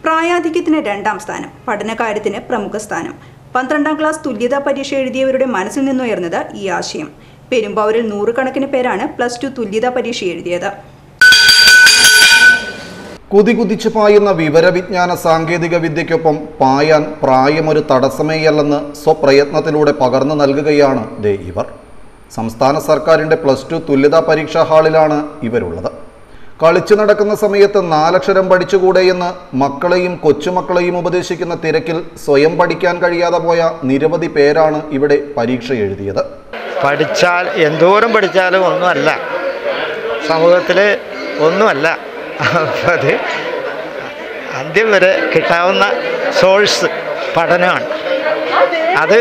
പ്രായാധിക്യത്തിന് രണ്ടാം സ്ഥാനം പഠനകാര്യത്തിന് പ്രമുഖ സ്ഥാനം പന്ത്രണ്ടാം ക്ലാസ് തുല്യതാ പരീക്ഷ എഴുതിയവരുടെ മനസ്സിൽ നിന്നുയർന്നത് ഈ ആശയം പെരുമ്പാവൂരിൽ നൂറുകണക്കിന് പേരാണ് പ്ലസ് ടു തുല്യതാ പരീക്ഷ എഴുതിയത് കുതികുതിച്ച് പായുന്ന വിവരവിജ്ഞാന സാങ്കേതിക വിദ്യയ്ക്കൊപ്പം പായാൻ പ്രായമൊരു തടസ്സമേയല്ലെന്ന് സ്വപ്രയത്നത്തിലൂടെ പകർന്നു നൽകുകയാണ് ദേ ഇവർ സംസ്ഥാന സർക്കാരിൻ്റെ പ്ലസ് ടു തുല്യതാ പരീക്ഷാ ഹാളിലാണ് ഇവരുള്ളത് കളിച്ചു നടക്കുന്ന സമയത്ത് നാലക്ഷരം പഠിച്ചുകൂടെയെന്ന് മക്കളെയും കൊച്ചുമക്കളെയും ഉപദേശിക്കുന്ന തിരക്കിൽ സ്വയം പഠിക്കാൻ കഴിയാതെ പോയ നിരവധി പേരാണ് ഇവിടെ പരീക്ഷ എഴുതിയത് പഠിച്ചാൽ എന്തോരം പഠിച്ചാലും ഒന്നുമല്ല സമൂഹത്തിൽ ഒന്നുമല്ല അപ്പോൾ അത് അന്ത്യം വരെ കിട്ടാവുന്ന സോഴ്സ് പഠനമാണ് അത്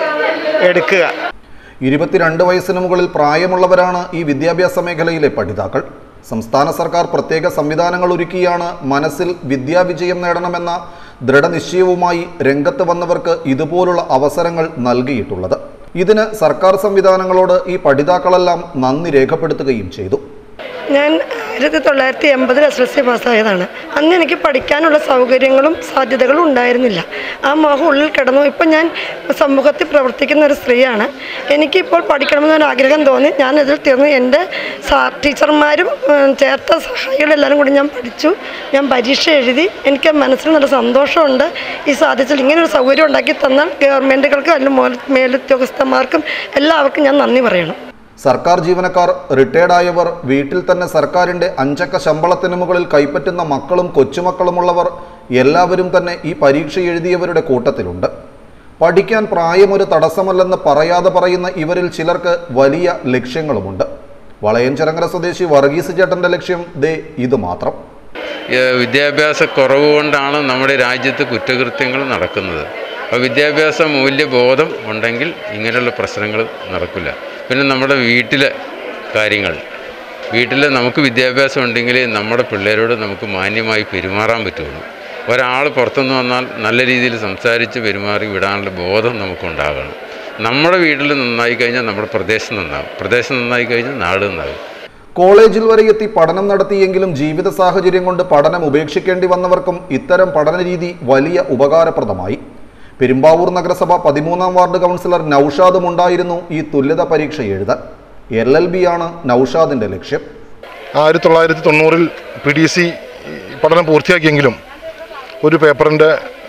എടുക്കുക ഇരുപത്തിരണ്ട് വയസ്സിന് മുകളിൽ പ്രായമുള്ളവരാണ് ഈ വിദ്യാഭ്യാസ മേഖലയിലെ പഠിതാക്കൾ സംസ്ഥാന സർക്കാർ പ്രത്യേക സംവിധാനങ്ങൾ ഒരുക്കിയാണ് മനസ്സിൽ വിദ്യാവിജയം നേടണമെന്ന ദൃഢനിശ്ചയവുമായി രംഗത്ത് വന്നവർക്ക് ഇതുപോലുള്ള അവസരങ്ങൾ നൽകിയിട്ടുള്ളത് ഇതിന് സർക്കാർ സംവിധാനങ്ങളോട് ഈ പഠിതാക്കളെല്ലാം നന്ദി രേഖപ്പെടുത്തുകയും ചെയ്തു ഞാൻ ആയിരത്തി തൊള്ളായിരത്തി എൺപതിൽ എസ് എൽ സി പാസ്സായതാണ് അന്ന് എനിക്ക് പഠിക്കാനുള്ള സൗകര്യങ്ങളും സാധ്യതകളും ഉണ്ടായിരുന്നില്ല ആ മോഹം ഉള്ളിൽ കിടന്നു ഇപ്പം ഞാൻ സമൂഹത്തിൽ പ്രവർത്തിക്കുന്ന ഒരു സ്ത്രീയാണ് എനിക്കിപ്പോൾ പഠിക്കണമെന്നൊരു ആഗ്രഹം തോന്നി ഞാൻ ഇതിൽ തീർന്നു എൻ്റെ സാർ ടീച്ചർമാരും ഉം, ചേർത്ത സഹായികളെല്ലാവരും കൂടി ഞാൻ പഠിച്ചു ഞാൻ പരീക്ഷ എഴുതി എനിക്ക് മനസ്സിൽ നല്ല സന്തോഷമുണ്ട് ഈ സാധിച്ചതിൽ ഇങ്ങനെ ഒരു സൗകര്യം ഉണ്ടാക്കി തന്നാൽ ഗവൺമെൻറ്റുകൾക്കും അല്ലെങ്കിൽ മോൽ- മേലുദ്യോഗസ്ഥന്മാർക്കും എല്ലാവർക്കും ഞാൻ നന്ദി പറയണം സർക്കാർ ജീവനക്കാർ റിട്ടയർഡ് ആയവർ വീട്ടിൽ തന്നെ സർക്കാരിൻ്റെ അഞ്ചക്ക ശമ്പളത്തിന് മുകളിൽ കൈപ്പറ്റുന്ന മക്കളും കൊച്ചുമക്കളുമുള്ളവർ എല്ലാവരും തന്നെ ഈ പരീക്ഷ എഴുതിയവരുടെ കൂട്ടത്തിലുണ്ട് പഠിക്കാൻ പ്രായമൊരു തടസ്സമല്ലെന്ന് പറയാതെ പറയുന്ന ഇവരിൽ ചിലർക്ക് വലിയ ലക്ഷ്യങ്ങളുമുണ്ട് വളയഞ്ചരങ്ങര സ്വദേശി വർഗീസ് ചേട്ടൻ്റെ ലക്ഷ്യം ദേ ഇത് മാത്രം ഏഹ് വിദ്യാഭ്യാസ കുറവ് കൊണ്ടാണ് നമ്മുടെ രാജ്യത്ത് കുറ്റകൃത്യങ്ങൾ നടക്കുന്നത് അപ്പോൾ വിദ്യാഭ്യാസ മൂല്യബോധം ഉണ്ടെങ്കിൽ ഇങ്ങനെയുള്ള പ്രശ്നങ്ങൾ നടക്കില്ല പിന്നെ നമ്മുടെ വീട്ടിലെ കാര്യങ്ങൾ വീട്ടിൽ നമുക്ക് വിദ്യാഭ്യാസം ഉണ്ടെങ്കിൽ നമ്മുടെ പിള്ളേരോട് നമുക്ക് മാന്യമായി പെരുമാറാൻ പറ്റുള്ളൂ ഒരാൾ പുറത്തുനിന്ന് വന്നാൽ നല്ല രീതിയിൽ സംസാരിച്ച് പെരുമാറി വിടാനുള്ള ബോധം നമുക്കുണ്ടാകണം നമ്മുടെ വീട്ടിൽ നന്നായി കഴിഞ്ഞാൽ നമ്മുടെ പ്രദേശം നന്നാകും പ്രദേശം നന്നായി കഴിഞ്ഞാൽ നാട് നന്നാകും കോളേജിൽ വരെ എത്തി പഠനം നടത്തിയെങ്കിലും ജീവിത സാഹചര്യം കൊണ്ട് പഠനം ഉപേക്ഷിക്കേണ്ടി വന്നവർക്കും ഇത്തരം പഠന രീതി വലിയ ഉപകാരപ്രദമായി പെരുമ്പാവൂർ നഗരസഭ പതിമൂന്നാം വാർഡ് കൗൺസിലർ നൌഷാദും ഉണ്ടായിരുന്നു ഈ തുല്യത പരീക്ഷ എഴുതാൻ എൽ എൽ ബി ആണ് നൌഷാദിന്റെ ലക്ഷ്യം ആയിരത്തി തൊള്ളായിരത്തി തൊണ്ണൂറിൽ പി ഡി സി പഠനം പൂർത്തിയാക്കിയെങ്കിലും ഒരു പേപ്പറിൻ്റെ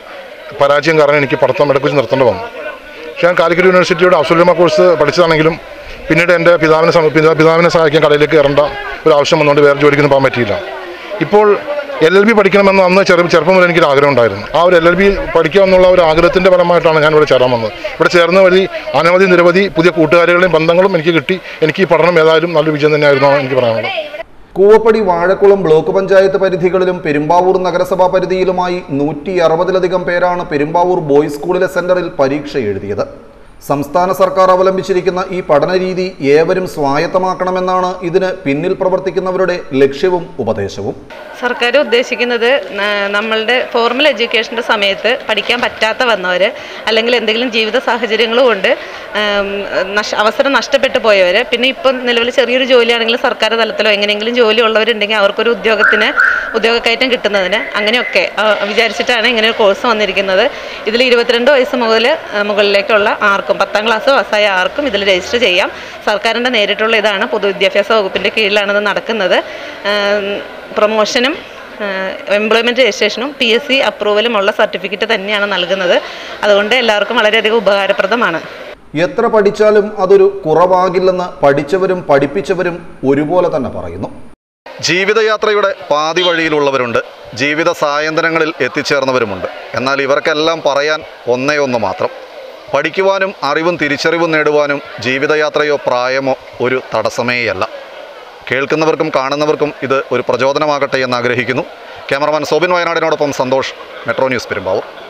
പരാജയം കാരണം എനിക്ക് പഠിത്തം ഇടക്കുവച്ച് നിർത്തേണ്ടി വന്നു പക്ഷേ ഞാൻ കാലിക്കറ്റ് യൂണിവേഴ്സിറ്റിയുടെ അസുലമ കോഴ്സ് പഠിച്ചതാണെങ്കിലും പിന്നീട് എൻ്റെ പിതാവിനെ സമ- പിതാ- പിതാവിനെ സഹായിക്കാൻ കടയിലേക്ക് കയറേണ്ട ഒരു ആവശ്യം വന്നുകൊണ്ട് വേറെ ജോലിക്കൊന്നും പോകാൻ പറ്റിയില്ല ഇപ്പോൾ എൽ എൽ ബി പഠിക്കണമെന്ന് അന്ന് ചെറു ചെറുപ്പം മുതൽ എനിക്കൊരു ആഗ്രഹം ഉണ്ടായിരുന്നു ആ ഒരു എൽ എൽ ബി പഠിക്കുക എന്നുള്ള ഒരു ആഗ്രഹത്തിൻ്റെ ഫലമായിട്ടാണ് ഞാൻ ഇവിടെ ചേരാൻ വന്നത് ഇവിടെ ചേർന്ന വഴി അനവധി നിരവധി പുതിയ കൂട്ടുകാരികളെയും ബന്ധങ്ങളും എനിക്ക് കിട്ടി എനിക്ക് ഈ പഠനം ഏതായാലും നല്ലൊരു വിജയം തന്നെയായിരുന്നു എനിക്ക് പറയാനുള്ളത് കൂവപ്പടി വാഴക്കുളം ബ്ലോക്ക് പഞ്ചായത്ത് പരിധികളിലും പെരുമ്പാവൂർ നഗരസഭാ പരിധിയിലുമായി നൂറ്റി അറുപതിലധികം പേരാണ് പെരുമ്പാവൂർ ബോയ്സ് സ്കൂളിലെ സെന്ററിൽ പരീക്ഷ എഴുതിയത് സംസ്ഥാന സർക്കാർ അവലംബിച്ചിരിക്കുന്ന ഈ പഠന രീതി ഏവരും സ്വായത്തമാക്കണമെന്നാണ് ഇതിന് പിന്നിൽ പ്രവർത്തിക്കുന്നവരുടെ ലക്ഷ്യവും ഉപദേശവും സർക്കാർ ഉദ്ദേശിക്കുന്നത് ന- നമ്മളുടെ ഫോർമൽ എഡ്യൂക്കേഷൻ്റെ സമയത്ത് പഠിക്കാൻ പറ്റാത്ത വന്നവർ അല്ലെങ്കിൽ എന്തെങ്കിലും ജീവിത സാഹചര്യങ്ങൾ കൊണ്ട് ഉം, നഷ് അവസരം നഷ്ടപ്പെട്ടു പോയവർ പിന്നെ ഇപ്പം നിലവിൽ ചെറിയൊരു ജോലിയാണെങ്കിൽ സർക്കാർ തലത്തിലോ എങ്ങനെയെങ്കിലും ജോലി ഉള്ളവരുണ്ടെങ്കിൽ അവർക്കൊരു ഉദ്യോഗത്തിന് ഉദ്യോഗക്കയറ്റം കിട്ടുന്നതിന് അങ്ങനെയൊക്കെ ആ, വിചാരിച്ചിട്ടാണ് ഇങ്ങനെ ഒരു കോഴ്സ് വന്നിരിക്കുന്നത് ഇതിൽ ഇരുപത്തിരണ്ട് വയസ്സ് മുതൽ ആ, മുകളിലേക്കുള്ള ആർക്കും പത്താം ക്ലാസ് പാസ്സായ ആർക്കും ഇതിൽ രജിസ്റ്റർ ചെയ്യാം സർക്കാരിൻ്റെ നേരിട്ടുള്ള ഇതാണ് പൊതുവിദ്യാഭ്യാസ വകുപ്പിൻ്റെ കീഴിലാണിത് നടക്കുന്നത് ഉം, പ്രൊമോഷനും എംപ്ലോയ്മെൻറ്റ് രജിസ്ട്രേഷനും പി എസ് സി അപ്രൂവലുമുള്ള സർട്ടിഫിക്കറ്റ് തന്നെയാണ് നൽകുന്നത് അതുകൊണ്ട് എല്ലാവർക്കും വളരെയധികം ഉപകാരപ്രദമാണ് എത്ര പഠിച്ചാലും അതൊരു കുറവാകില്ലെന്ന് പഠിച്ചവരും പഠിപ്പിച്ചവരും ഒരുപോലെ തന്നെ പറയുന്നു ജീവിതയാത്രയുടെ പാതി വഴിയിലുള്ളവരുണ്ട് ജീവിത സായന്തനങ്ങളിൽ എത്തിച്ചേർന്നവരുമുണ്ട് എന്നാൽ ഇവർക്കെല്ലാം പറയാൻ ഒന്നേ ഒന്ന് മാത്രം പഠിക്കുവാനും അറിവും തിരിച്ചറിവും നേടുവാനും ജീവിതയാത്രയോ പ്രായമോ ഒരു തടസ്സമേയല്ല കേൾക്കുന്നവർക്കും കാണുന്നവർക്കും ഇത് ഒരു പ്രചോദനമാകട്ടെ എന്ന് ആഗ്രഹിക്കുന്നു ക്യാമറമാൻ സോബിൻ വയനാടിനോടൊപ്പം സന്തോഷ് മെട്രോ ന്യൂസ് പെരുമ്പാവൂർ